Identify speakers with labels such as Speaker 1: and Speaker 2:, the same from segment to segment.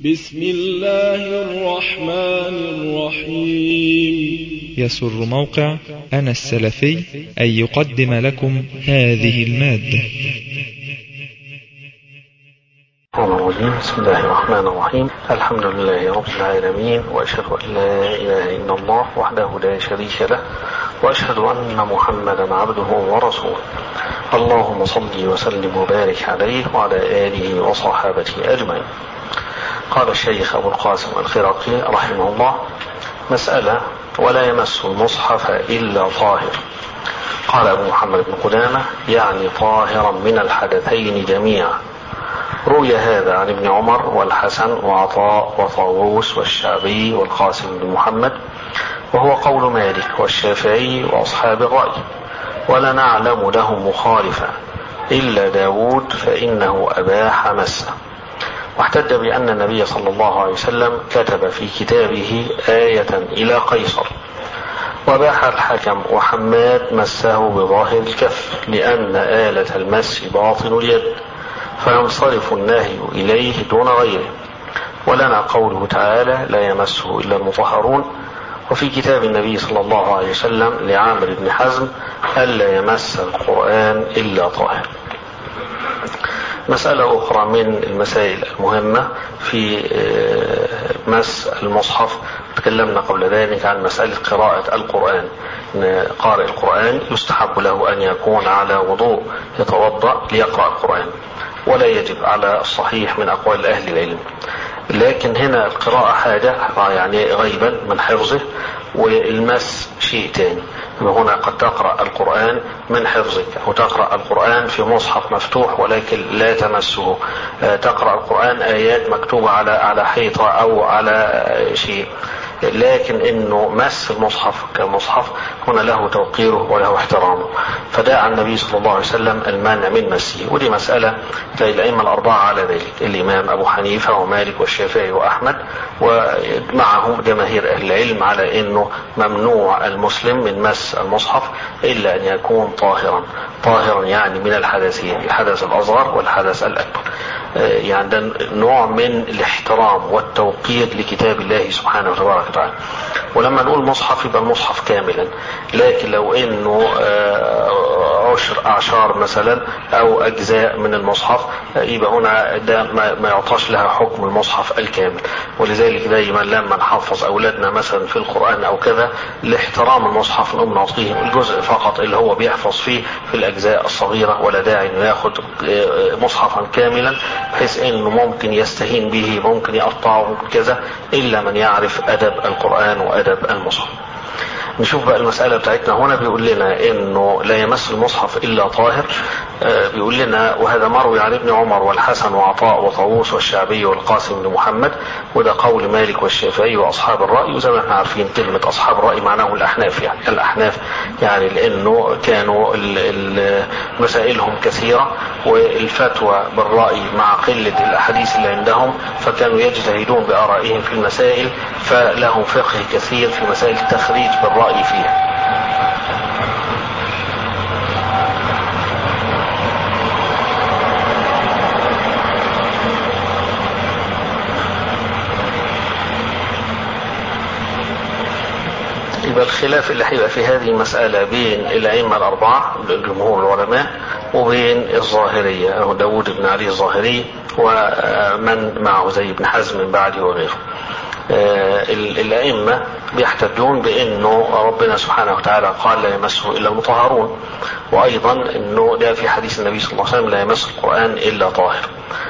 Speaker 1: بسم الله الرحمن الرحيم
Speaker 2: يسر موقع أنا السلفي أن يقدم لكم هذه المادة
Speaker 3: الرحمن الرحيم بسم الله الرحمن الرحيم الحمد لله رب العالمين وأشهد أن لا إله إلا الله وحده لا شريك له وأشهد أن محمدا عبده ورسوله اللهم صل وسلم وبارك عليه وعلى آله وصحابته أجمعين قال الشيخ أبو القاسم الخرقي رحمه الله مسألة ولا يمس المصحف إلا طاهر قال أبو محمد بن قدامة يعني طاهرا من الحدثين جميعا روي هذا عن ابن عمر والحسن وعطاء وطاووس والشعبي والقاسم بن محمد وهو قول مالك والشافعي وأصحاب الرأي ولا نعلم له مخالفا إلا داود فإنه أباح مسه واحتج بأن النبي صلى الله عليه وسلم كتب في كتابه آية إلى قيصر وباح الحكم وحماد مسه بظاهر الكف لأن آلة المس باطن اليد فينصرف النهي إليه دون غيره ولنا قوله تعالى لا يمسه إلا المطهرون وفي كتاب النبي صلى الله عليه وسلم لعامر بن حزم ألا يمس القرآن إلا طاهر مسألة أخرى من المسائل المهمة في مس المصحف تكلمنا قبل ذلك عن مسألة قراءة القرآن إن قارئ القرآن يستحب له أن يكون على وضوء يتوضأ ليقرأ القرآن ولا يجب على الصحيح من أقوال أهل العلم لكن هنا القراءة حاجة يعني غيبا من حفظه والمس شيء تاني هنا قد تقرأ القرآن من حفظك أو تقرأ القرآن في مصحف مفتوح ولكن لا تمسه تقرأ القرآن آيات مكتوبة على على حيطة أو على شيء لكن انه مس المصحف كمصحف هنا له توقيره وله احترامه فدعا النبي صلى الله عليه وسلم المانع من مسه ودي مسألة الأئمة الأربعة على ذلك الإمام أبو حنيفة ومالك والشافعي وأحمد ومعهم جماهير أهل العلم على أنه ممنوع المسلم من مس المصحف إلا أن يكون طاهرا طاهرا يعني من الحدثين الحدث الأصغر والحدث الأكبر يعني ده نوع من الاحترام والتوقير لكتاب الله سبحانه وتبارك وتعالى ولما نقول مصحف يبقى المصحف كاملا لكن لو انه عشر اعشار مثلا او اجزاء من المصحف يبقى هنا ده ما يعطاش لها حكم المصحف الكامل ولذلك دايما لما نحفظ اولادنا مثلا في القران او كذا لاحترام المصحف نقوم نعطيهم الجزء فقط اللي هو بيحفظ فيه في الاجزاء الصغيره ولا داعي انه ياخد مصحفا كاملا بحيث انه ممكن يستهين به ممكن يقطعه ممكن كذا الا من يعرف ادب القران وادب المصحف نشوف بقى المسألة بتاعتنا هنا بيقول لنا انه لا يمس المصحف الا طاهر بيقول لنا وهذا مروي عن ابن عمر والحسن وعطاء وطاووس والشعبي والقاسم بن محمد وده قول مالك والشافعي واصحاب الرأي وزي ما احنا عارفين كلمة اصحاب الرأي معناه الاحناف يعني الاحناف يعني لانه كانوا مسائلهم كثيرة والفتوى بالرأي مع قلة الاحاديث اللي عندهم فكانوا يجتهدون بارائهم في المسائل فلهم فقه كثير في مسائل التخريج بالرأي فيها يبقى الخلاف اللي هيبقى في هذه المسألة بين الأئمة الأربعة جمهور العلماء وبين الظاهرية أو داود بن علي الظاهري ومن معه زي ابن حزم من بعده وغيره الأئمة بيحتجون بأنه ربنا سبحانه وتعالى قال لا يمسه إلا المطهرون وأيضا أنه ده في حديث النبي صلى الله عليه وسلم لا يمس القرآن إلا طاهر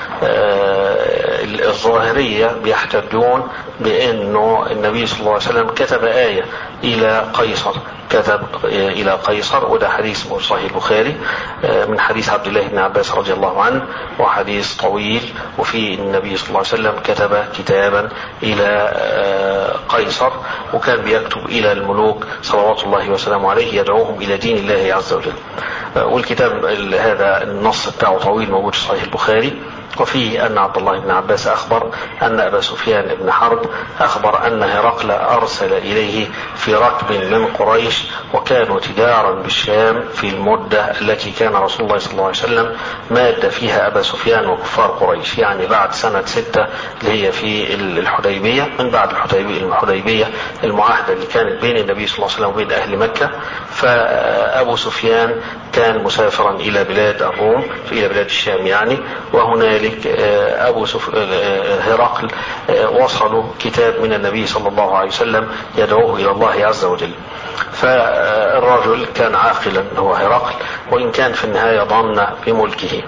Speaker 3: الظاهرية بيحتجون بأنه النبي صلى الله عليه وسلم كتب آية إلى قيصر كتب إلى قيصر وده حديث في صحيح البخاري من حديث عبد الله بن عباس رضي الله عنه وحديث طويل وفي النبي صلى الله عليه وسلم كتب كتابا إلى قيصر وكان بيكتب إلى الملوك صلوات الله وسلامه عليه يدعوهم إلى دين الله عز وجل والكتاب هذا النص بتاعه طويل موجود في صحيح البخاري وفيه أن عبد الله بن عباس أخبر أن أبا سفيان بن حرب أخبر أن هرقل أرسل إليه في ركب من قريش وكانوا تجارا بالشام في المدة التي كان رسول الله صلى الله عليه وسلم ماد فيها أبا سفيان وكفار قريش يعني بعد سنة ستة اللي هي في الحديبية من بعد الحديبية الحديبية المعاهدة اللي كانت بين النبي صلى الله عليه وسلم وبين أهل مكة فأبو سفيان كان مسافرا إلى بلاد الروم إلى بلاد الشام يعني وهنالك أبو سف... هرقل وصلوا كتاب من النبي صلى الله عليه وسلم يدعوه إلى الله عز وجل فالرجل كان عاقلا هو هرقل وإن كان في النهاية ضن بملكه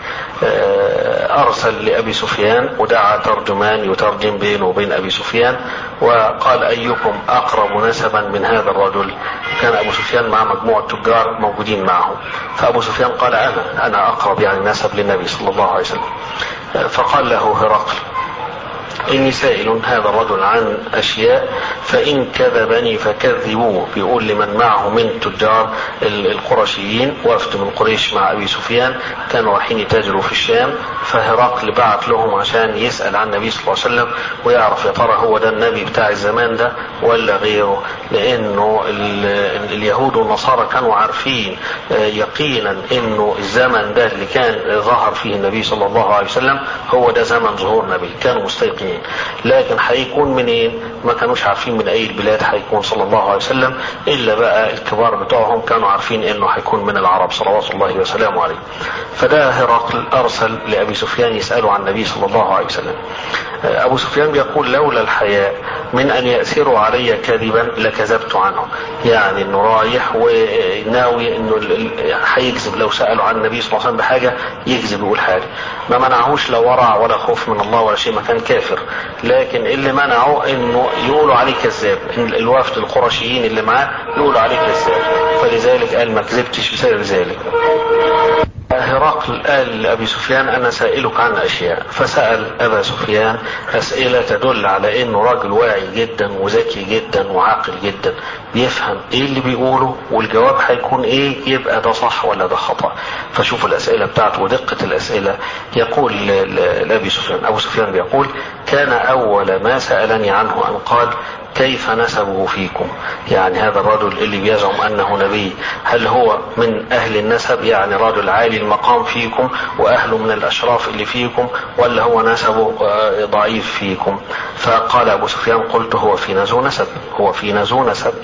Speaker 3: أرسل لأبي سفيان ودعا ترجمان يترجم بينه وبين أبي سفيان وقال أيكم أقرب نسبا من هذا الرجل كان أبو سفيان مع مجموعة تجار موجودين معه فأبو سفيان قال أنا أنا أقرب يعني نسب للنبي صلى الله عليه وسلم فقال له هرقل إني سائل هذا الرجل عن أشياء فإن كذبني فكذبوه بيقول لمن معه من تجار القرشيين وفد من قريش مع أبي سفيان كانوا رايحين يتاجروا في الشام فهرقل بعت لهم عشان يسأل عن النبي صلى الله عليه وسلم ويعرف يا ترى هو ده النبي بتاع الزمان ده ولا غيره لأنه اليهود والنصارى كانوا عارفين يقينا إنه الزمن ده اللي كان ظهر فيه النبي صلى الله عليه وسلم هو ده زمن ظهور النبي كانوا مستيقنين لكن هيكون منين ما كانوش عارفين من اي البلاد هيكون صلى الله عليه وسلم الا بقى الكبار بتوعهم كانوا عارفين انه هيكون من العرب صلوات الله وسلامه عليه فده هرقل ارسل لابي سفيان يساله عن النبي صلى الله عليه وسلم ابو سفيان بيقول لولا الحياء من ان ياسروا علي كذبا لكذبت عنه يعني انه رايح وناوي انه هيكذب لو سالوا عن النبي صلى الله عليه وسلم بحاجه يكذب يقول حاجه ما منعهوش لا ورع ولا خوف من الله ولا شيء ما كان كافر لكن اللي منعه انه يقولوا عليه كذاب الوفد القرشيين اللي معاه يقولوا عليه كذاب فلذلك قال ما كذبتش بسبب ذلك هرقل قال لأبي سفيان أنا سائلك عن أشياء فسأل أبا سفيان أسئلة تدل على أنه راجل واعي جدا وذكي جدا وعاقل جدا بيفهم إيه اللي بيقوله والجواب هيكون إيه يبقى ده صح ولا ده خطأ فشوفوا الأسئلة بتاعته ودقة الأسئلة يقول لأبي سفيان أبو سفيان بيقول كان أول ما سألني عنه أن قال كيف نسبه فيكم يعني هذا الرجل اللي بيزعم انه نبي هل هو من اهل النسب يعني رجل عالي المقام فيكم واهله من الاشراف اللي فيكم ولا هو نسبه ضعيف فيكم فقال ابو سفيان قلت هو في ذو نسب هو في ذو نسب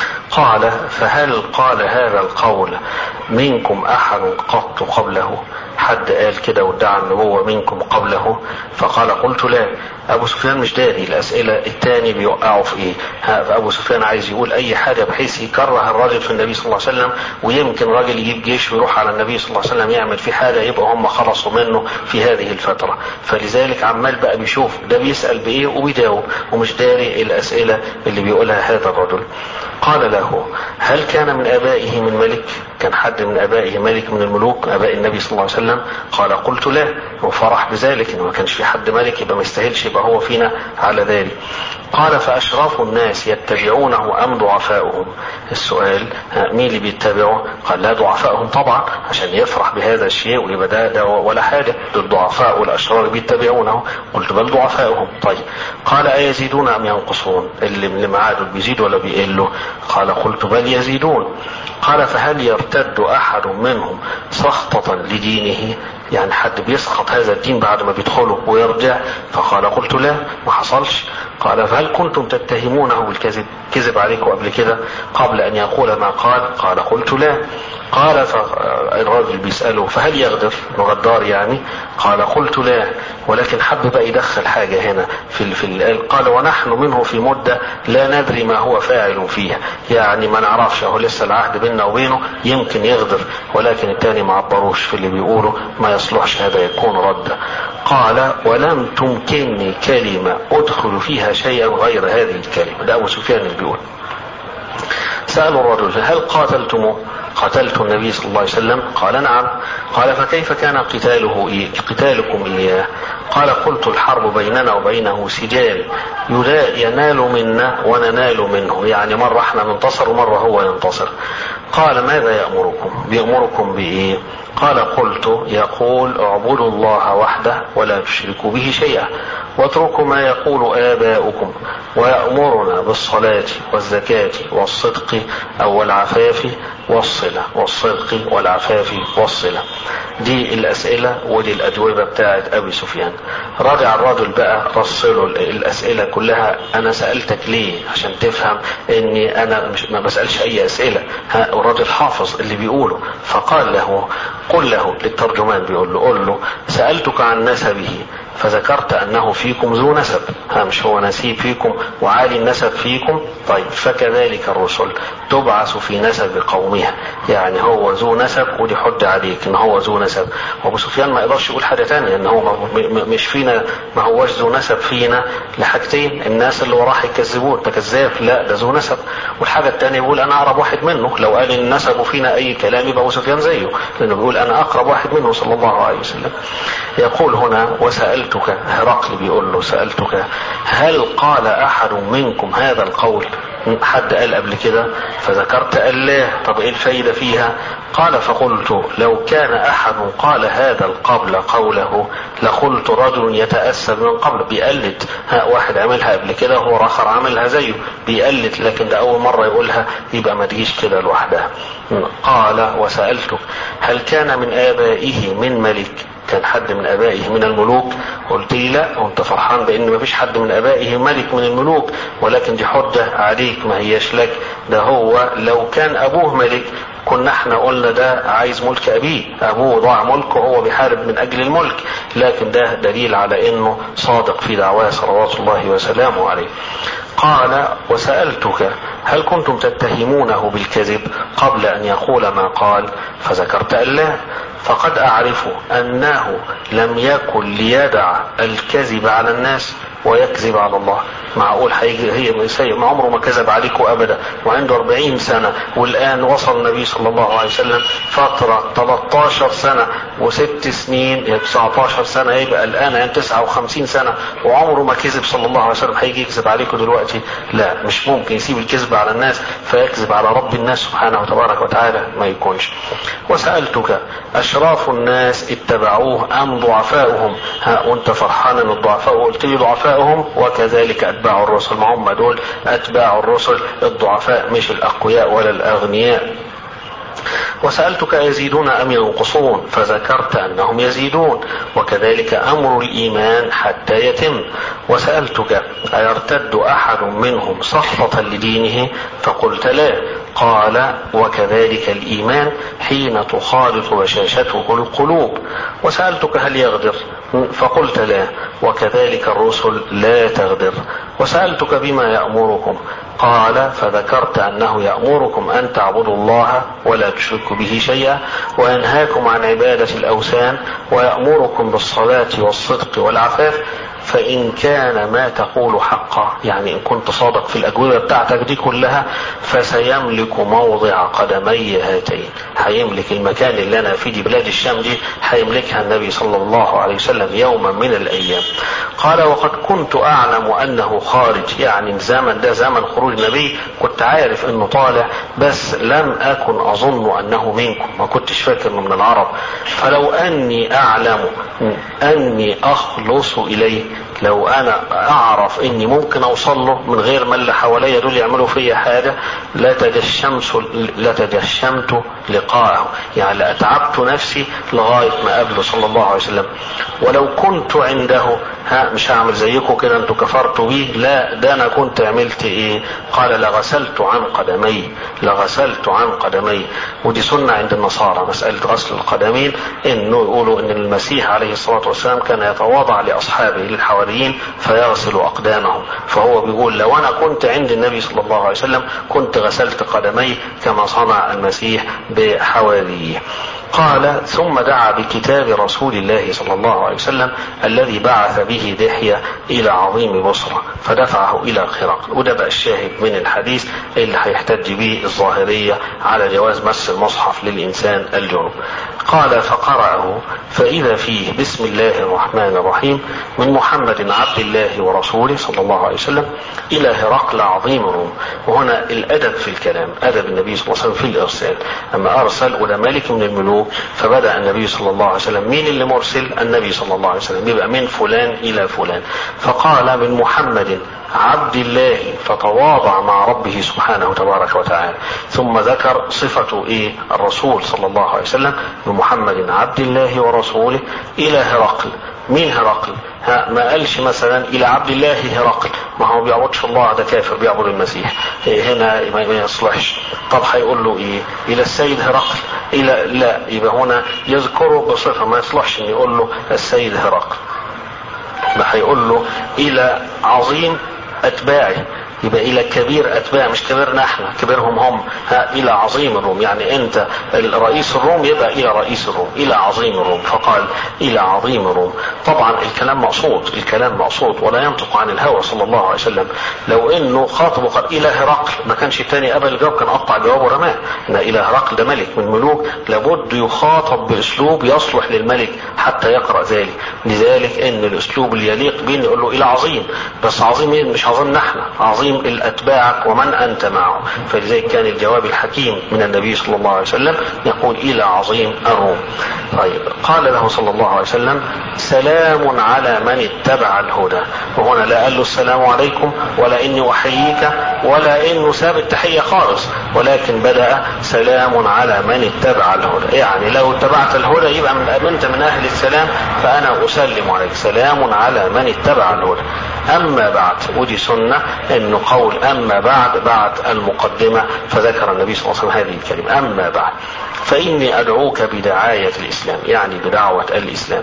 Speaker 3: قال فهل قال هذا القول منكم احد قط قبله حد قال كده وادعى النبوة منكم قبله فقال قلت لا ابو سفيان مش داري الاسئلة التاني بيوقعوا في ايه ابو سفيان عايز يقول اي حاجة بحيث يكره الراجل في النبي صلى الله عليه وسلم ويمكن راجل يجيب جيش ويروح على النبي صلى الله عليه وسلم يعمل فيه حاجة يبقى هم خلصوا منه في هذه الفترة فلذلك عمال بقى بيشوف ده بيسأل بايه وبيجاوب ومش داري الاسئلة اللي بيقولها هذا الرجل قال له هل كان من ابائه من ملك كان حد من ابائه ملك من الملوك اباء النبي صلى الله عليه وسلم قال قلت لا وفرح بذلك انه ما كانش في حد ملك يبقى ما يستاهلش يبقى هو فينا على ذلك قال فاشراف الناس يتبعونه ام ضعفاؤهم السؤال مين اللي بيتبعه قال لا ضعفاؤهم طبعا عشان يفرح بهذا الشيء ويبقى ده, ده ولا حاجه للضعفاء والاشرار بيتبعونه قلت بل ضعفاؤهم طيب قال ايزيدون ام ينقصون اللي اللي معاه دول بيزيد ولا بيقلوا قال قلت بل يزيدون قال فهل يرتد احد منهم سخطة لدينه يعني حد بيسقط هذا الدين بعد ما بيدخله ويرجع فقال قلت لا ما حصلش قال فهل كنتم تتهمونه بالكذب كذب عليكم قبل كده قبل ان يقول ما قال قال قلت لا قال فالراجل بيسأله فهل يغدر غدار يعني قال قلت لا ولكن حب بقى يدخل حاجة هنا في ال في ال قال ونحن منه في مدة لا ندري ما هو فاعل فيها يعني ما نعرفش هو لسه العهد بيننا وبينه يمكن يغدر ولكن التاني ما عبروش في اللي بيقوله ما يصلحش هذا يكون ردا قال ولم تمكنني كلمة ادخل فيها شيئا غير هذه الكلمة ده ابو سفيان اللي بيقول سألوا الرجل هل قاتلتموه قتلت النبي صلى الله عليه وسلم قال نعم قال فكيف كان قتاله إيه؟ قتالكم إياه قال قلت الحرب بيننا وبينه سجال ينال منا وننال منه يعني مرة احنا ننتصر ومرة هو ينتصر قال ماذا يأمركم بيأمركم بإيه قال قلت يقول اعبدوا الله وحده ولا تشركوا به شيئا واتركوا ما يقول آباؤكم ويأمرنا بالصلاة والزكاة والصدق أو العفاف والصلة والصدق والعفاف والصلة دي الأسئلة ودي الأجوبة بتاعت أبي سفيان راجع الرجل بقى رصله الأسئلة كلها أنا سألتك ليه عشان تفهم إني أنا مش ما بسألش أي أسئلة ها الراجل حافظ اللي بيقوله فقال له قل له للترجمان بيقول له قل له سألتك عن نسبه فذكرت انه فيكم ذو نسب ها مش هو نسيب فيكم وعالي النسب فيكم طيب فكذلك الرسل تبعث في نسب قومها يعني هو ذو نسب ودي حجة عليك ان هو ذو نسب وابو سفيان ما يقدرش يقول حاجة تانية ان هو مش فينا ما هوش ذو نسب فينا لحاجتين الناس اللي وراه يكذبون ده كذاب لا ده ذو نسب والحاجة التانية يقول انا اقرب واحد منه لو قال ان نسبه فينا اي كلام يبقى ابو سفيان زيه لانه بيقول انا اقرب واحد منه صلى الله عليه وسلم يقول هنا وسألت سألتك هرقل بيقول له سألتك هل قال أحد منكم هذا القول حد قال قبل كده فذكرت قال لا طب ايه الفايدة فيها قال فقلت لو كان أحد قال هذا القبل قوله لقلت رجل يتأسى من قبل بيقلد ها واحد عملها قبل كده هو آخر عملها زيه بيقلد لكن ده أول مرة يقولها يبقى ما تجيش كده لوحدها قال وسألتك هل كان من آبائه من ملك كان حد من ابائه من الملوك قلت لي لا وانت فرحان بان ما فيش حد من ابائه ملك من الملوك ولكن دي حجه عليك ما هياش لك ده هو لو كان ابوه ملك كنا احنا قلنا ده عايز ملك ابيه ابوه ضاع ملكه وهو بيحارب من اجل الملك لكن ده دليل على انه صادق في دعواه صلوات الله وسلامه عليه قال وسألتك هل كنتم تتهمونه بالكذب قبل أن يقول ما قال فذكرت أن لا فقد أعرف أنه لم يكن ليدع الكذب على الناس ويكذب على الله معقول هيجي هي سيء ما عمره ما كذب عليكم ابدا وعنده 40 سنه والان وصل النبي صلى الله عليه وسلم فتره 13 سنه وست سنين 19 سنه يبقى الان يعني 59 سنه وعمره ما كذب صلى الله عليه وسلم هيجي يكذب عليكم دلوقتي لا مش ممكن يسيب الكذب على الناس فيكذب على رب الناس سبحانه وتبارك وتعالى ما يكونش وسالتك اشراف الناس اتبعوه ام ضعفاؤهم ها وانت فرحان ان الضعفاء وقلت لي ضعفاؤهم وكذلك اتباع الرسل ما هم دول اتباع الرسل الضعفاء مش الاقوياء ولا الاغنياء وسألتك يزيدون أم ينقصون فذكرت أنهم يزيدون وكذلك أمر الإيمان حتى يتم وسألتك أيرتد أحد منهم سخطة لدينه فقلت لا قال وكذلك الإيمان حين تخالط بشاشته القلوب وسألتك هل يغدر فقلت لا وكذلك الرسل لا تغدر وسألتك بما يأمركم قال فذكرت أنه يأمركم أن تعبدوا الله ولا تشركوا به شيئا وينهاكم عن عبادة الأوثان ويأمركم بالصلاة والصدق والعفاف فإن كان ما تقول حقا يعني إن كنت صادق في الأجوبة بتاعتك دي كلها فسيملك موضع قدمي هاتين هيملك المكان اللي أنا فيه دي بلاد الشام دي هيملكها النبي صلى الله عليه وسلم يوما من الأيام قال وقد كنت أعلم أنه خارج يعني الزمن ده زمن خروج النبي كنت عارف أنه طالع بس لم أكن أظن أنه منكم ما كنتش فاكر أنه من العرب فلو أني أعلم أني أخلص إليه لو انا اعرف اني ممكن اوصل له من غير ما اللي حواليا دول يعملوا فيا حاجه لتجشمت لتجشمت لقاءه يعني لاتعبت نفسي لغايه ما قابله صلى الله عليه وسلم ولو كنت عنده ها مش هعمل زيكم كده انتوا كفرتوا بيه لا ده انا كنت عملت ايه قال لغسلت عن قدمي لغسلت عن قدمي ودي سنه عند النصارى مساله غسل القدمين انه يقولوا ان المسيح عليه الصلاه والسلام كان يتواضع لاصحابه للحواريين فيغسل اقدامهم فهو بيقول لو انا كنت عند النبي صلى الله عليه وسلم كنت غسلت قدمي كما صنع المسيح بحواريه قال ثم دعا بكتاب رسول الله صلى الله عليه وسلم الذي بعث به دحية إلى عظيم بصرة فدفعه إلى خرق وده بقى الشاهد من الحديث اللي هيحتج به الظاهرية على جواز مس المصحف للإنسان الجنوب قال فقرأه فإذا فيه بسم الله الرحمن الرحيم من محمد عبد الله ورسوله صلى الله عليه وسلم إلى هرقل عظيم الروم وهنا الأدب في الكلام أدب النبي صلى الله عليه وسلم في الإرسال أما أرسل إلى ملك من الملوك فبدأ النبي صلى الله عليه وسلم مين اللي مرسل النبي صلى الله عليه وسلم يبقى من فلان إلى فلان فقال من محمد عبد الله فتواضع مع ربه سبحانه تبارك وتعالى ثم ذكر صفة ايه الرسول صلى الله عليه وسلم بمحمد عبد الله ورسوله الى هرقل مين هرقل ها ما قالش مثلا الى عبد الله هرقل ما هو بيعبدش الله ده كافر بيعبد المسيح إيه هنا ما يصلحش طب هيقول له ايه الى السيد هرقل الى لا يبقى هنا يذكره بصفه ما يصلحش ان يقول له السيد هرقل ما هيقول له الى عظيم اتباعه يبقى الى كبير اتباع مش كبيرنا احنا كبيرهم هم ها الى عظيم الروم يعني انت رئيس الروم يبقى الى رئيس الروم الى عظيم الروم فقال الى عظيم الروم طبعا الكلام مقصود الكلام مقصود ولا ينطق عن الهوى صلى الله عليه وسلم لو انه خاطبه قال الى هرقل ما كانش التاني قبل الجواب كان قطع جوابه ورماه ان الى هرقل ده ملك من الملوك لابد يخاطب باسلوب يصلح للملك حتى يقرا ذلك لذلك ان الاسلوب اللي يليق بين يقول له الى عظيم بس عظيم ايه مش عظيمنا احنا عظيم الاتباعك ومن انت معه فلذلك كان الجواب الحكيم من النبي صلى الله عليه وسلم يقول الى عظيم الروم طيب قال له صلى الله عليه وسلم سلام على من اتبع الهدى وهنا لا قال له السلام عليكم ولا اني احييك ولا انه ساب التحيه خالص ولكن بدا سلام على من اتبع الهدى يعني لو اتبعت الهدى يبقى من امنت من اهل السلام فانا اسلم عليك سلام على من اتبع الهدى اما بعد ودي سنه انه قول اما بعد بعد المقدمه فذكر النبي صلى الله عليه وسلم هذه الكلمه اما بعد فاني ادعوك بدعايه الاسلام يعني بدعوه الاسلام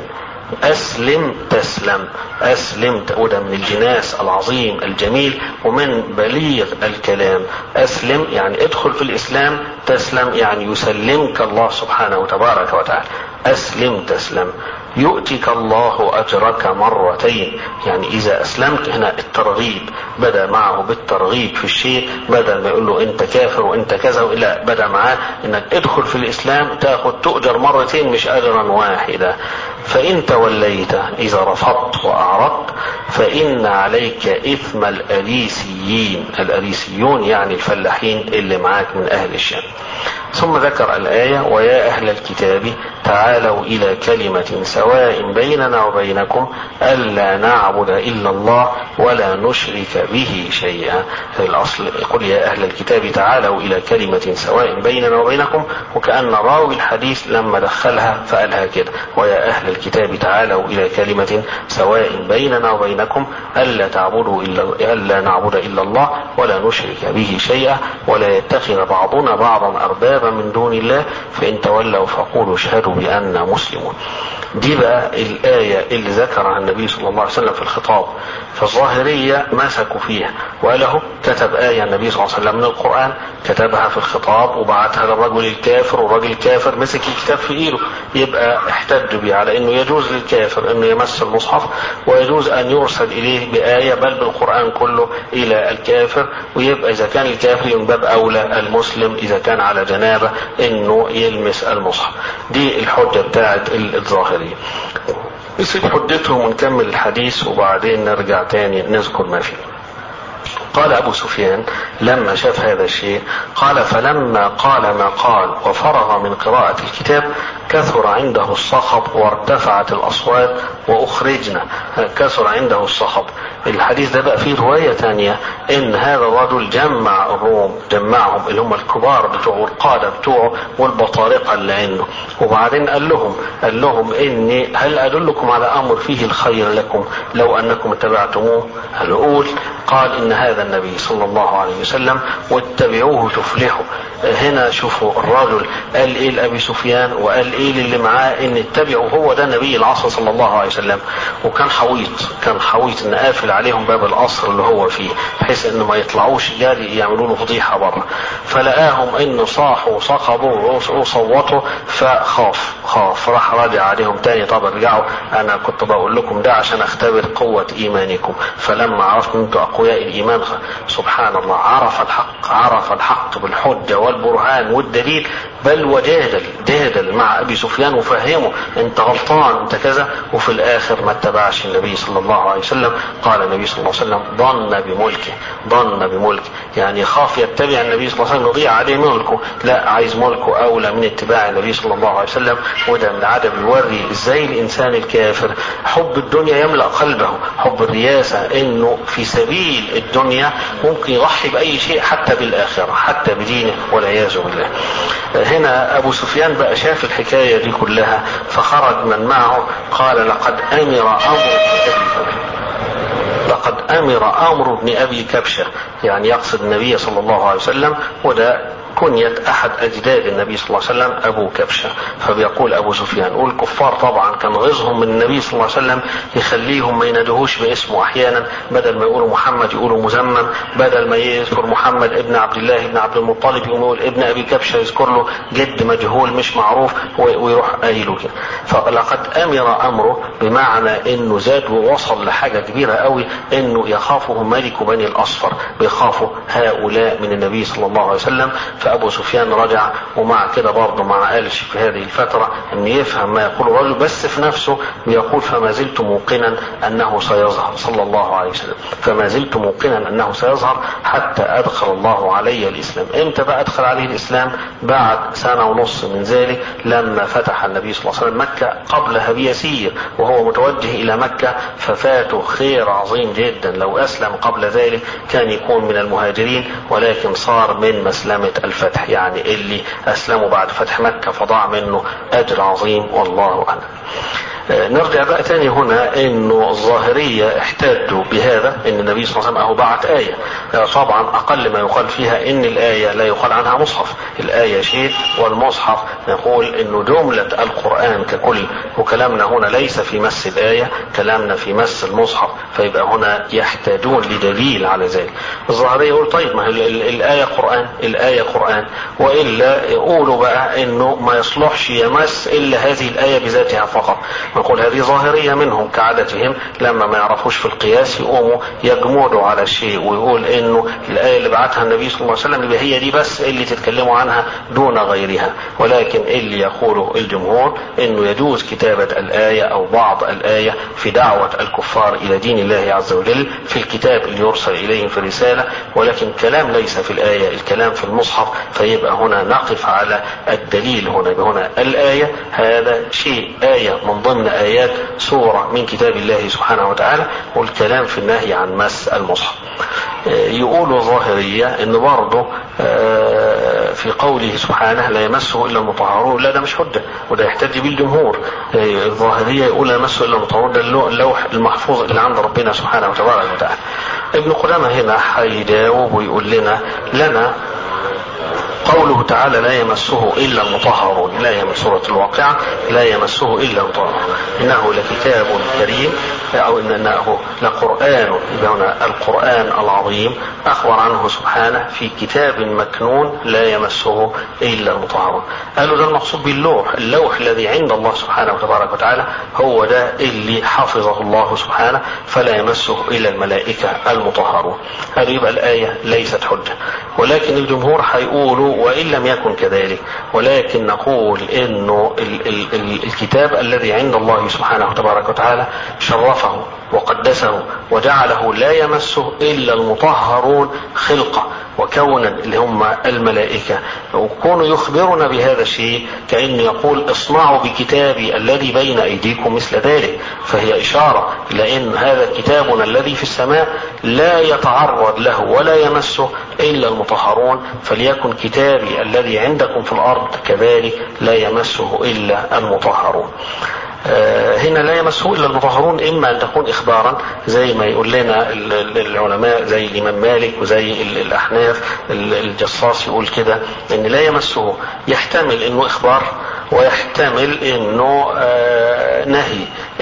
Speaker 3: اسلم تسلم اسلم وده من الجناس العظيم الجميل ومن بليغ الكلام اسلم يعني ادخل في الاسلام تسلم يعني يسلمك الله سبحانه وتبارك وتعالى اسلم تسلم يؤتك الله اجرك مرتين يعني اذا اسلمت هنا الترغيب بدا معه بالترغيب في الشيء بدل ما يقول له انت كافر وانت كذا لا بدا معاه انك ادخل في الاسلام تاخذ تؤجر مرتين مش اجرا واحدا فان توليت اذا رفضت واعرضت فان عليك اثم الاليسيين الاليسيون يعني الفلاحين اللي معاك من اهل الشام ثم ذكر الآية ويا أهل الكتاب تعالوا إلى كلمة سواء بيننا وبينكم ألا نعبد إلا الله ولا نشرك به شيئا في الأصل يقول يا أهل الكتاب تعالوا إلى كلمة سواء بيننا وبينكم وكأن راوي الحديث لما دخلها فقالها كده ويا أهل الكتاب تعالوا إلى كلمة سواء بيننا وبينكم ألا تعبدوا إلا ألا نعبد إلا الله ولا نشرك به شيئا ولا يتخذ بعضنا بعضا أربابا من دون الله فإن تولوا فقولوا اشهدوا بأننا مسلمون دي بقى الآية اللي ذكرها النبي صلى الله عليه وسلم في الخطاب فالظاهرية مسكوا فيها وله كتب آية النبي صلى الله عليه وسلم من القرآن كتبها في الخطاب وبعتها للرجل الكافر والراجل الكافر مسك الكتاب في ايده يبقى احتجوا بيه على انه يجوز للكافر انه يمس المصحف ويجوز ان يرسل اليه بآية بل بالقرآن كله الى الكافر ويبقى اذا كان الكافر من باب اولى المسلم اذا كان على جنابه انه يلمس المصحف دي الحجة بتاعت الظاهرية نسيب حجتهم ونكمل الحديث وبعدين نرجع تاني نذكر ما فيه قال أبو سفيان لما شاف هذا الشيء قال فلما قال ما قال وفرغ من قراءة الكتاب كثر عنده الصخب وارتفعت الأصوات وأخرجنا كثر عنده الصخب الحديث ده بقى فيه رواية ثانية إن هذا الرجل جمع الروم جمعهم اللي هم الكبار بتوعه والقادة بتوعه والبطارقة اللي عنده وبعدين قال لهم قال لهم إني هل أدلكم على أمر فيه الخير لكم لو أنكم اتبعتموه هل أقول قال إن هذا النبي صلى الله عليه وسلم واتبعوه تفلحوا هنا شوفوا الرجل قال ايه لابي سفيان وقال ايه للي معاه ان اتبعوا هو ده نبي العصر صلى الله عليه وسلم وكان حويط كان حويط ان قافل عليهم باب القصر اللي هو فيه بحيث انه ما يطلعوش جاري يعملوا له فضيحه بره فلقاهم انه صاحوا وصخبوا وصوتوا فخاف خاف راح راجع عليهم تاني طب ارجعوا انا كنت بقول لكم ده عشان اختبر قوه ايمانكم فلما عرفت انتم اقوياء الايمان سبحان الله عرف الحق عرف الحق بالحجه والبرهان والدليل بل وجادل جادل مع ابي سفيان وفهمه انت غلطان انت كذا وفي الاخر ما اتبعش النبي صلى الله عليه وسلم قال النبي صلى الله عليه وسلم ظن بملكه ظن بملكه يعني خاف يتبع النبي صلى الله عليه وسلم يضيع عليه ملكه لا عايز ملكه اولى من اتباع النبي صلى الله عليه وسلم وده من عدم يوري ازاي الانسان الكافر حب الدنيا يملا قلبه حب الرياسه انه في سبيل الدنيا ممكن يضحي باي شيء حتى بالاخره حتى بدينه والعياذ بالله هنا ابو سفيان بقى شاف الحكايه دي كلها فخرج من معه قال لقد امر امر لقد امر امر بن ابي كبشه يعني يقصد النبي صلى الله عليه وسلم وده كنية أحد أجداد النبي صلى الله عليه وسلم أبو كبشة فبيقول أبو سفيان والكفار طبعا كان غيظهم من النبي صلى الله عليه وسلم يخليهم ما ينادوهوش باسمه أحيانا بدل ما يقولوا محمد يقولوا مزمم بدل ما يذكر محمد ابن عبد الله ابن عبد المطلب يقول ابن أبي كبشة يذكر له جد مجهول مش معروف ويروح قايله كده فلقد أمر أمره بمعنى إنه زاد ووصل لحاجة كبيرة قوي إنه يخافه ملك بني الأصفر بيخافوا هؤلاء من النبي صلى الله عليه وسلم فابو سفيان رجع ومع كده برضه ما قالش في هذه الفتره ان يفهم ما يقول الرجل بس في نفسه بيقول فما زلت موقنا انه سيظهر صلى الله عليه وسلم فما زلت موقنا انه سيظهر حتى ادخل الله علي الاسلام امتى بقى ادخل عليه الاسلام بعد سنه ونص من ذلك لما فتح النبي صلى الله عليه وسلم مكه قبلها بيسير وهو متوجه الى مكه ففاته خير عظيم جدا لو اسلم قبل ذلك كان يكون من المهاجرين ولكن صار من مسلمه الفتح يعني اللي اسلموا بعد فتح مكة فضاع منه اجر عظيم والله اعلم نرجع بقى تاني هنا انه الظاهرية احتاجوا بهذا ان النبي صلى الله عليه وسلم اهو بعت آية طبعا اقل ما يقال فيها ان الآية لا يقال عنها مصحف الآية شيء والمصحف نقول انه جملة القرآن ككل وكلامنا هنا ليس في مس الآية كلامنا في مس المصحف فيبقى هنا يحتاجون لدليل على ذلك الظاهرية يقول طيب ما هي الآية قرآن الآية قرآن وإلا يقولوا بقى انه ما يصلحش يمس الا هذه الآية بذاتها فقط نقول هذه ظاهرية منهم كعادتهم لما ما يعرفوش في القياس يقوموا يجمدوا على شيء ويقول انه الآية اللي بعتها النبي صلى الله عليه وسلم يبقى هي دي بس اللي تتكلموا عنها دون غيرها ولكن اللي يقوله الجمهور انه يجوز كتابة الآية او بعض الآية في دعوة الكفار الى دين الله عز وجل في الكتاب اللي يرسل اليهم في الرسالة ولكن كلام ليس في الآية الكلام في المصحف فيبقى هنا نقف على الدليل هنا يبقى هنا الآية هذا شيء آية من ضمن آيات سورة من كتاب الله سبحانه وتعالى والكلام في النهي عن مس المصحف يقولوا ظاهرية ان برضه في قوله سبحانه لا يمسه الا المطهرون لا ده مش حجة وده يحتج به الجمهور الظاهرية يقول لا يمسه الا المطهرون ده اللوح المحفوظ اللي عند ربنا سبحانه وتبارك وتعالى ابن قدامة هنا هيجاوب ويقول لنا لنا قوله تعالى لا يمسه الا المطهرون لا يمس سوره الواقعه لا يمسه الا المطهرون انه لكتاب كريم او انه لقران هنا القران العظيم اخبر عنه سبحانه في كتاب مكنون لا يمسه الا المطهرون قالوا ده المقصود باللوح اللوح الذي عند الله سبحانه وتبارك وتعالى هو ده اللي حفظه الله سبحانه فلا يمسه الا الملائكه المطهرون هذه يبقى الايه ليست حجه ولكن الجمهور هيقولوا وإن لم يكن كذلك ولكن نقول إنه ال ال ال الكتاب الذي عند الله سبحانه وتبارك وتعالى شرفه وقدسه وجعله لا يمسه إلا المطهرون خلقة وكونا اللي هم الملائكة وكونوا يخبرنا بهذا الشيء كأن يقول اصنعوا بكتابي الذي بين أيديكم مثل ذلك فهي إشارة إلى أن هذا كتابنا الذي في السماء لا يتعرض له ولا يمسه إلا المطهرون فليكن كتابي الذي عندكم في الأرض كذلك لا يمسه إلا المطهرون هنا لا يمسه الا المطهرون اما ان تكون اخبارا زي ما يقول لنا العلماء زي الامام مالك وزي الاحناف الجصاص يقول كده ان لا يمسه يحتمل انه اخبار ويحتمل انه نهي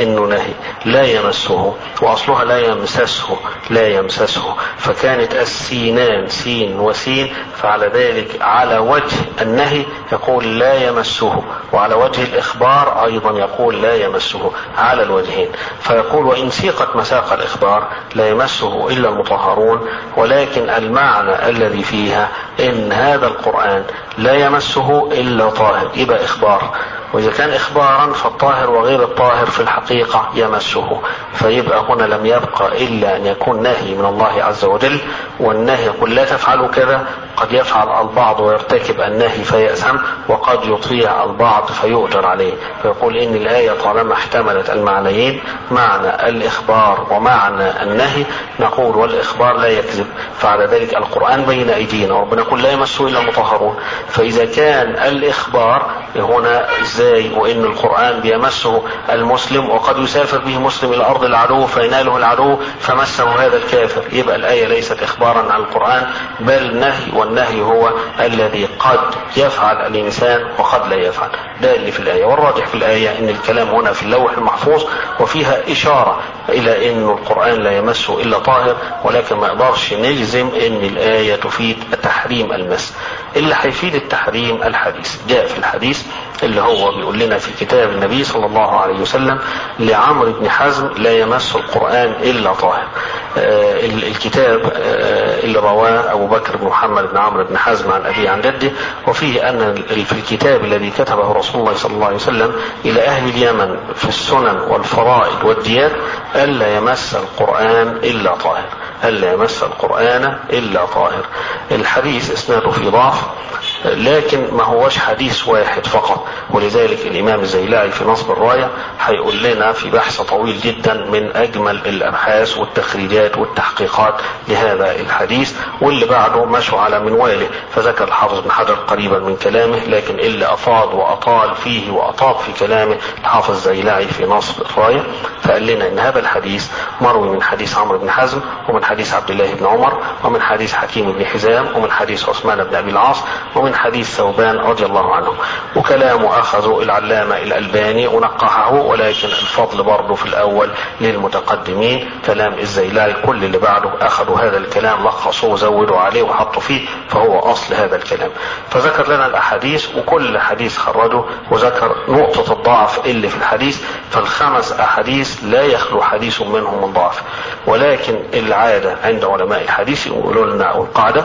Speaker 3: انه نهي لا يمسه واصلها لا يمسسه لا يمسسه فكانت السينان سين وسين فعلى ذلك على وجه النهي يقول لا يمسه وعلى وجه الاخبار ايضا يقول لا يمسه على الوجهين فيقول وان سيقت مساق الاخبار لا يمسه الا المطهرون ولكن المعنى الذي فيها ان هذا القران لا يمسه الا طاهر يبقى اخبار واذا كان اخبارا فالطاهر وغير الطاهر في الحقيقه يمسه فيبقى هنا لم يبقى الا ان يكون نهي من الله عز وجل والنهي يقول لا تفعلوا كذا قد يفعل البعض ويرتكب النهي فيأثم وقد يطيع البعض فيؤجر عليه فيقول ان الايه طالما احتملت المعنيين معنى الاخبار ومعنى النهي نقول والاخبار لا يكذب فعلى ذلك القران بين ايدينا وربنا يقول لا يمسه الا المطهرون فاذا كان الاخبار هنا ازاي وان القران بيمسه المسلم وقد يسافر به مسلم الى ارض العدو فيناله العدو فمسه هذا الكافر يبقى الايه ليست اخبارا عن القران بل نهي والنهي هو الذي قد يفعل الانسان وقد لا يفعل ده اللي في الايه والراجح في الايه ان الكلام هنا في اللوح المحفوظ وفيها اشاره الى ان القران لا يمسه الا طاهر ولكن ما نقدرش نجزم ان الايه تفيد تحريم المس اللي هيفيد التحريم الحديث جاء في الحديث اللي هو بيقول لنا في كتاب النبي صلى الله عليه وسلم لعمرو بن حزم لا يمس القرآن إلا طاهر آه الكتاب آه اللي رواه أبو بكر بن محمد بن عمرو بن حزم عن أبيه عن جده وفيه أن في الكتاب الذي كتبه رسول الله صلى الله عليه وسلم إلى أهل اليمن في السنن والفرائض والديات ألا يمس القرآن إلا طاهر ألا يمس القرآن إلا طاهر الحديث إسناده في ضعف لكن ما هوش حديث واحد فقط ولذلك الإمام الزيلعي في نصب الراية هيقول لنا في بحث طويل جدا من أجمل الأبحاث والتخريجات والتحقيقات لهذا الحديث واللي بعده مشوا على منواله فذكر الحافظ بن حجر قريبا من كلامه لكن اللي أفاض وأطال فيه وأطاب في كلامه الحافظ الزيلعي في نصب الراية فقال لنا إن هذا الحديث مروي من حديث عمرو بن حزم ومن حديث عبد الله بن عمر ومن حديث حكيم بن حزام ومن حديث عثمان بن أبي العاص ومن حديث ثوبان رضي الله عنه وكلامه أخذه العلامة الألباني ونقحه ولكن الفضل برضه في الأول للمتقدمين كلام الزيلاعي كل اللي بعده أخذوا هذا الكلام لخصوه وزودوا عليه وحطوا فيه فهو أصل هذا الكلام فذكر لنا الأحاديث وكل حديث خرجه وذكر نقطة الضعف اللي في الحديث فالخمس أحاديث لا يخلو حديث منهم من ضعف ولكن العادة عند علماء الحديث يقولوا لنا أو القاعدة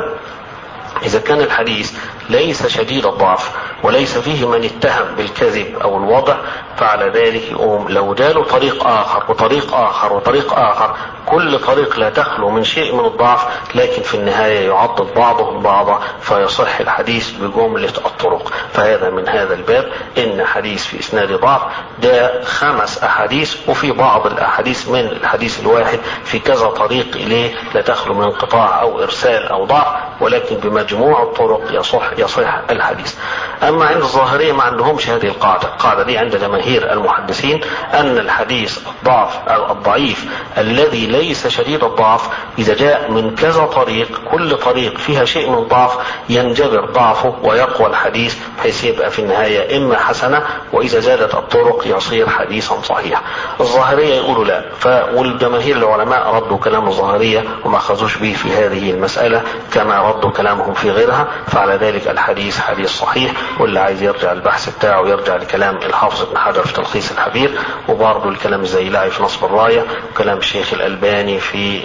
Speaker 3: إذا كان الحديث ليس شديد الضعف وليس فيه من اتهم بالكذب أو الوضع فعلى ذلك يقوم لو جاله طريق آخر وطريق آخر وطريق آخر كل طريق لا تخلو من شيء من الضعف لكن في النهاية يعضد بعضهم بعضا فيصح الحديث بجملة الطرق فهذا من هذا الباب إن حديث في إسناد ضعف ده خمس أحاديث وفي بعض الأحاديث من الحديث الواحد في كذا طريق إليه لا تخلو من انقطاع أو إرسال أو ضعف ولكن بمجموع الطرق يصح يصح الحديث أما عند الظاهرية ما عندهمش هذه القاعدة القاعدة دي عند جماهير المحدثين أن الحديث الضعف أو الضعيف الذي ليس شديد الضعف إذا جاء من كذا طريق كل طريق فيها شيء من الضعف ينجبر ضعفه ويقوى الحديث بحيث يبقى في النهاية إما حسنة وإذا زادت الطرق يصير حديثا صحيحا الظاهرية يقولوا لا ف والجماهير العلماء ردوا كلام الظاهرية وما أخذوش به في هذه المسألة كما ردوا كلامهم في غيرها فعلى ذلك الحديث حديث صحيح واللي عايز يرجع البحث بتاعه يرجع لكلام الحافظ ابن حجر في تلخيص الحبير وبرضه الكلام الزيلعي في نصب الراية وكلام الشيخ الألباني في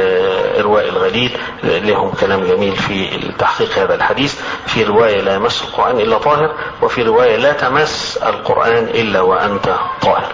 Speaker 3: إرواء الغليل لهم كلام جميل في تحقيق هذا الحديث في رواية لا يمس القرآن إلا طاهر وفي رواية لا تمس القرآن إلا وأنت طاهر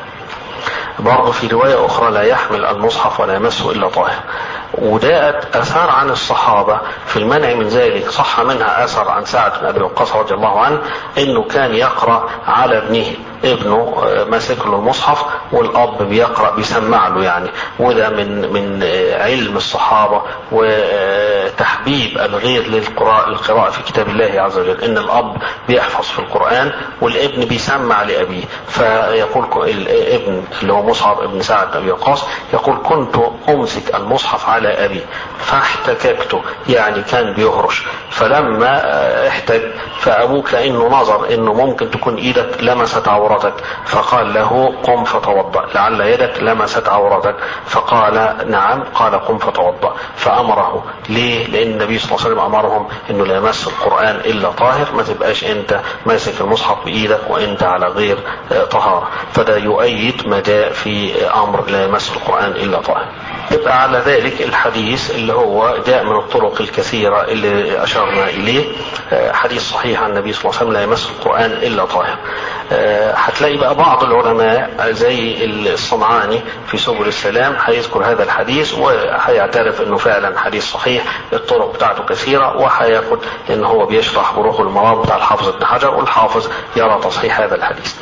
Speaker 3: برضه في رواية أخرى لا يحمل المصحف ولا يمسه إلا طاهر وجاءت اثار عن الصحابه في المنع من ذلك صح منها اثر عن سعد بن ابي وقاص رضي الله عنه انه كان يقرا على ابنه ابنه ماسك له المصحف والاب بيقرا بيسمع له يعني وده من من علم الصحابه تحبيب الغير للقراءة في كتاب الله عز وجل ان الاب بيحفظ في القرآن والابن بيسمع لأبيه فيقول الابن اللي هو مصعب ابن سعد أبي وقاص يقول كنت أمسك المصحف على أبي فاحتككته يعني كان بيهرش فلما احتج فأبوه كأنه نظر انه ممكن تكون ايدك لمست عورتك فقال له قم فتوضأ لعل يدك لمست عورتك فقال نعم قال قم فتوضأ فأمره ليه لأن النبي صلى الله عليه وسلم أمرهم انه لا يمس القرآن إلا طاهر ما تبقاش انت ماسك المصحف بإيدك وانت على غير طهارة فده يؤيد ما جاء في أمر لا يمس القرآن إلا طاهر يبقى على ذلك الحديث اللي هو جاء من الطرق الكثيرة اللي أشرنا إليه حديث صحيح عن النبي صلى الله عليه وسلم لا يمس القرآن إلا طاهر هتلاقي بقى بعض العلماء زي الصنعاني في سبل السلام هيذكر هذا الحديث وهيعترف انه فعلا حديث صحيح الطرق بتاعته كثيرة وهياخد ان هو بيشرح بروح المرام بتاع الحافظ ابن حجر والحافظ يرى تصحيح هذا الحديث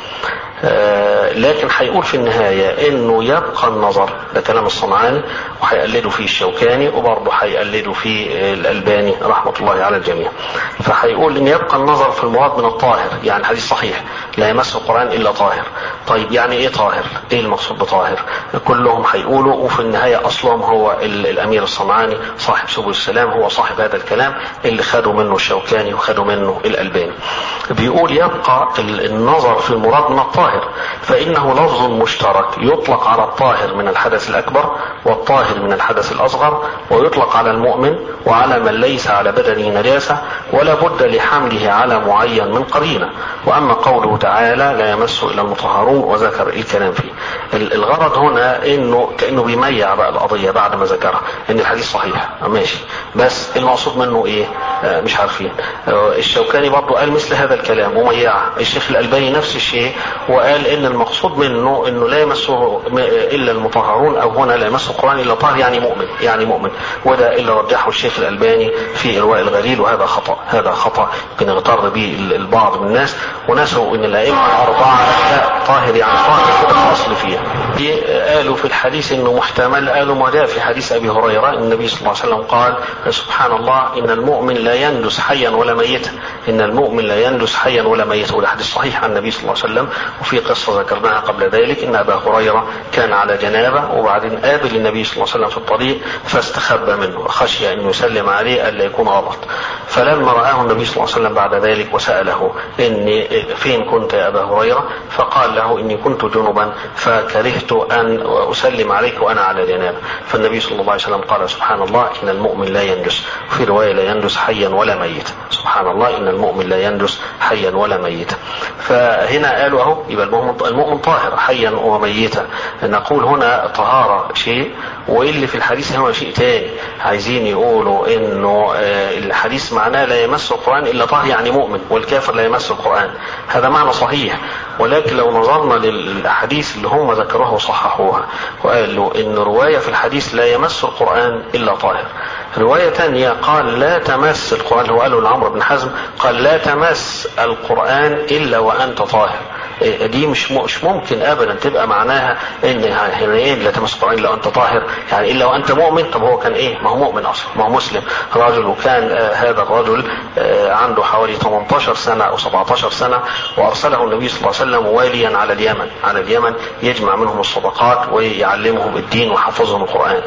Speaker 3: آه لكن هيقول في النهاية انه يبقى النظر ده كلام الصنعاني وهيقلده فيه الشوكاني وبرضه هيقلده فيه الالباني رحمة الله على الجميع فهيقول ان يبقى النظر في المراد من الطاهر يعني الحديث صحيح لا يمس القرآن الا طاهر طيب يعني ايه طاهر ايه المقصود بطاهر كلهم هيقولوا وفي النهاية اصلهم هو الامير الصنعاني صاحب سبل السلام هو صاحب هذا الكلام اللي خدوا منه الشوكاني وخدوا منه الالباني بيقول يبقى النظر في المراد من الطاهر الطاهر فإنه لفظ مشترك يطلق على الطاهر من الحدث الأكبر والطاهر من الحدث الأصغر ويطلق على المؤمن وعلى من ليس على بدنه نجاسة ولا بد لحمله على معين من قرينة وأما قوله تعالى لا يمس إلا المطهرون وذكر الكلام فيه الغرض هنا انه كانه بيميع بقى القضيه بعد ما ذكرها ان الحديث صحيح ماشي بس المقصود منه ايه آه مش عارفين آه الشوكاني برضه قال مثل هذا الكلام وميعه الشيخ الالباني نفس الشيء وقال ان المقصود منه انه لا يمسه الا المطهرون او هنا لا يمس القران الا طاهر يعني مؤمن يعني مؤمن وده اللي رجحه الشيخ الالباني في ارواء الغليل وهذا خطا هذا خطا يمكن يغتر به البعض من الناس ونسوا ان الائمه الاربعه لا طاهر يعني طاهر كده الاصل فيها قالوا في الحديث انه محتمل قالوا ما جاء في حديث ابي هريره النبي صلى الله عليه وسلم قال سبحان الله ان المؤمن لا يندس حيا ولا ميتا ان المؤمن لا يندس حيا ولا ميتا وده حديث صحيح عن النبي صلى الله عليه وسلم وفي قصه ذكرناها قبل ذلك ان ابا هريره كان على جنابه وبعدين قابل النبي صلى الله عليه وسلم في الطريق فاستخبى منه خشي ان يسلم عليه الا يكون غلط فلما رآه النبي صلى الله عليه وسلم بعد ذلك وسأله إني فين كنت يا أبا هريرة فقال له إني كنت جنبا فكرهت أن أسلم عليك وأنا على جنابة فالنبي صلى الله عليه وسلم قال سبحان الله إن المؤمن لا يندس وفي رواية لا يندس حيا ولا ميتا سبحان الله إن المؤمن لا يندس حيا ولا ميتا فهنا قالوا أهو يبقى المؤمن, المؤمن طاهر حيا وميتا نقول هنا طهارة شيء واللي في الحديث هو شيء تاني عايزين يقولوا انه الحديث معناه لا يمس القرآن الا طاهر يعني مؤمن والكافر لا يمس القرآن هذا معنى صحيح ولكن لو نظرنا للاحاديث اللي هم ذكروها وصححوها وقالوا ان رواية في الحديث لا يمس القرآن الا طاهر رواية تانية قال لا تمس القرآن هو قالوا لعمرو بن حزم قال لا تمس القرآن الا وانت طاهر دي مش مش ممكن ابدا تبقى معناها ان هنا ايه لا تمس القران الا وانت طاهر يعني الا وانت مؤمن طب هو كان ايه ما هو مؤمن اصلا ما هو مسلم رجل وكان آه هذا الرجل آه عنده حوالي 18 سنه او 17 سنه وارسله النبي صلى الله عليه وسلم واليا على اليمن على اليمن يجمع منهم الصدقات ويعلمهم الدين ويحفظهم القران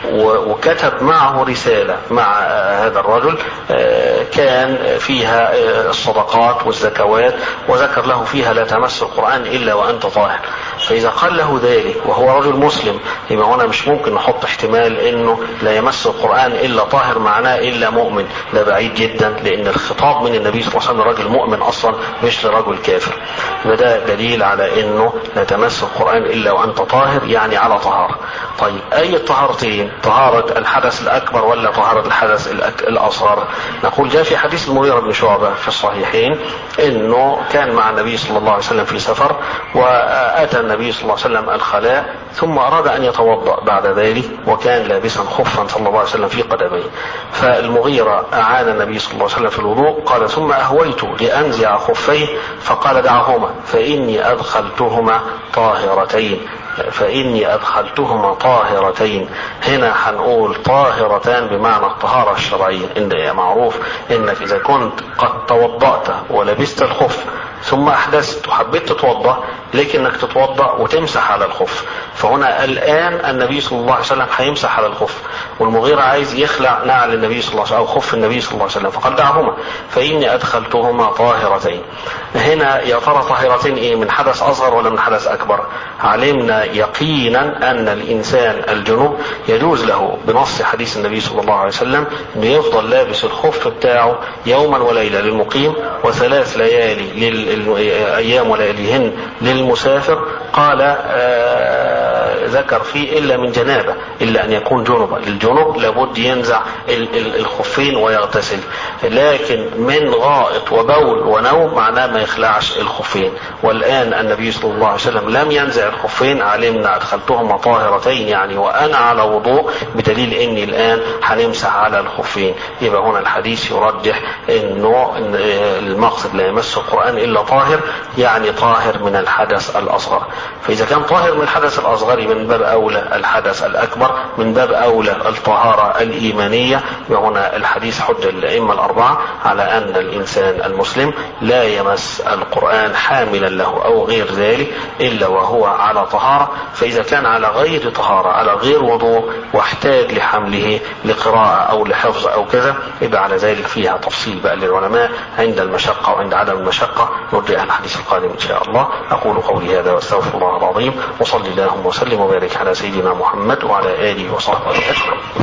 Speaker 3: وكتب معه رساله مع آه هذا الرجل كان فيها الصدقات والزكوات وذكر له فيها لا تمس القرآن إلا وأنت طاهر فإذا قال له ذلك وهو رجل مسلم يبقى هنا مش ممكن نحط احتمال إنه لا يمس القرآن إلا طاهر معناه إلا مؤمن ده بعيد جدا لأن الخطاب من النبي صلى الله عليه وسلم رجل مؤمن أصلا مش لرجل كافر فده دليل على إنه لا تمس القرآن إلا وأنت طاهر يعني على طهارة طيب أي الطهارتين طهارة الحدث الأكبر ولا طهارة الحدث الأصغر نقول جاء في حديث المغيرة بن شعبة في الصحيحين إنه كان مع النبي صلى الله عليه وسلم في سفر واتى النبي صلى الله عليه وسلم الخلاء ثم اراد ان يتوضا بعد ذلك وكان لابسا خفا صلى الله عليه وسلم في قدميه فالمغيرة اعان النبي صلى الله عليه وسلم في الوضوء قال ثم اهويت لانزع خفيه فقال دعهما فاني ادخلتهما طاهرتين فإني أدخلتهما طاهرتين هنا هنقول طاهرتان بمعنى الطهارة الشرعية إن معروف إنك إذا كنت قد توضأت ولبست الخف ثم احدثت وحبيت تتوضا لكنك تتوضا وتمسح على الخف فهنا الان النبي صلى الله عليه وسلم هيمسح على الخف والمغيرة عايز يخلع نعل النبي صلى الله عليه وسلم او خف النبي صلى الله عليه وسلم فقال دعهما فاني ادخلتهما طاهرتين هنا يا ترى طاهرتين ايه من حدث اصغر ولا من حدث اكبر علمنا يقينا ان الانسان الجنوب يجوز له بنص حديث النبي صلى الله عليه وسلم انه يفضل لابس الخف بتاعه يوما وليله للمقيم وثلاث ليالي لل الايام ولياليهن للمسافر قال آه ذكر فيه الا من جنابه الا ان يكون جنبا للجنب لابد ينزع الخفين ويغتسل لكن من غائط وبول ونوم معناه ما يخلعش الخفين والان النبي صلى الله عليه وسلم لم ينزع الخفين علمنا ادخلتهما طاهرتين يعني وانا على وضوء بدليل اني الان هنمسح على الخفين يبقى هنا الحديث يرجح انه المقصد لا يمس القران الا طاهر يعني طاهر من الحدث الاصغر فاذا كان طاهر من الحدث الاصغر من باب اولى الحدث الاكبر من باب اولى الطهاره الايمانيه وهنا الحديث حجه للائمه الاربعه على ان الانسان المسلم لا يمس القران حاملا له او غير ذلك الا وهو على طهاره فاذا كان على غير طهاره على غير وضوء واحتاج لحمله لقراءه او لحفظ او كذا يبقى على ذلك فيها تفصيل بقى للعلماء عند المشقه وعند عدم المشقه نرجع الحديث القادم ان شاء الله اقول قولي هذا واستغفر الله العظيم وصلي اللهم وسلم وبارك على سيدنا محمد وعلى اله وصحبه اجمعين